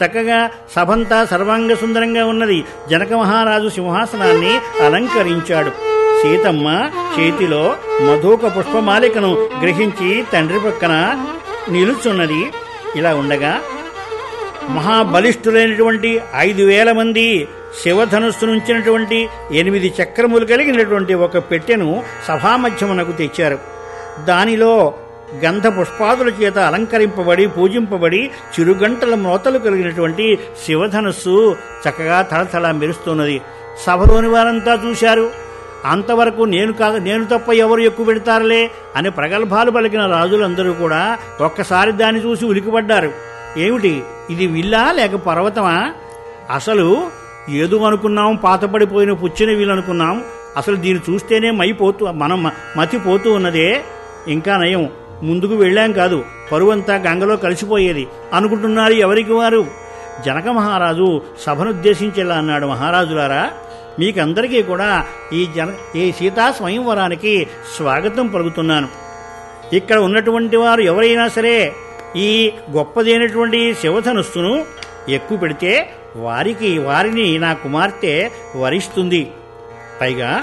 చక్కగా సభంతా సర్వాంగ సుందరంగా ఉన్నది జనక మహారాజు సింహాసనాన్ని అలంకరించాడు సీతమ్మ చేతిలో మధుక పుష్పమాలికను గ్రహించి తండ్రి పక్కన నిలుచున్నది ఇలా ఉండగా మహాబలిష్ఠులైనటువంటి ఐదు వేల మంది శివధనుస్సు నుంచినటువంటి ఎనిమిది చక్రములు కలిగినటువంటి ఒక పెట్టెను సభామధ్యమునకు తెచ్చారు దానిలో గంధ పుష్పాదుల చేత అలంకరింపబడి పూజింపబడి చిరుగంటల మ్రోతలు కలిగినటువంటి శివధనుస్సు చక్కగా తళతళ మెరుస్తున్నది సభలోని వారంతా చూశారు అంతవరకు నేను కాదు నేను తప్ప ఎవరు ఎక్కువ పెడతారులే అని ప్రగల్భాలు పలికిన రాజులందరూ కూడా ఒక్కసారి దాన్ని చూసి ఉలికిపడ్డారు ఏమిటి ఇది విల్లా లేక పర్వతమా అసలు ఏదో అనుకున్నాం పాతపడిపోయిన పుచ్చిన వీలు అనుకున్నాం అసలు దీన్ని చూస్తేనే మైపోతూ మనం మ- మతిపోతూ ఉన్నదే ఇంకా నయం ముందుకు వెళ్ళాం కాదు పరువంతా గంగలో కలిసిపోయేది అనుకుంటున్నారు ఎవరికి వారు జనక మహారాజు సభనుద్దేశించేలా అన్నాడు మహారాజులారా మీకందరికీ కూడా ఈ జన ఈ సీతా స్వయంవరానికి స్వాగతం పలుకుతున్నాను ఇక్కడ ఉన్నటువంటి వారు ఎవరైనా సరే ఈ గొప్పదైనటువంటి శివధనుస్సును ఎక్కువ పెడితే వారికి వారిని నా కుమార్తె వరిస్తుంది పైగా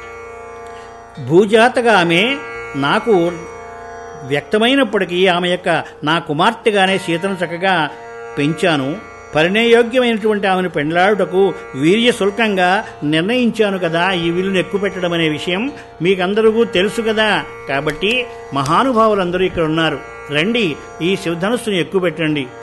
భూజాతగా ఆమె నాకు వ్యక్తమైనప్పటికీ ఆమె యొక్క నా కుమార్తెగానే సీతను చక్కగా పెంచాను పరిణయయోగ్యమైనటువంటి ఆమెను పెండ్లాడుటకు వీర్య శుల్కంగా నిర్ణయించాను కదా ఈ విలును ఎక్కువ పెట్టడం అనే విషయం మీకందరికీ తెలుసు కదా కాబట్టి మహానుభావులందరూ ఇక్కడ ఉన్నారు రండి ఈ శివధనుస్సును ఎక్కువ పెట్టండి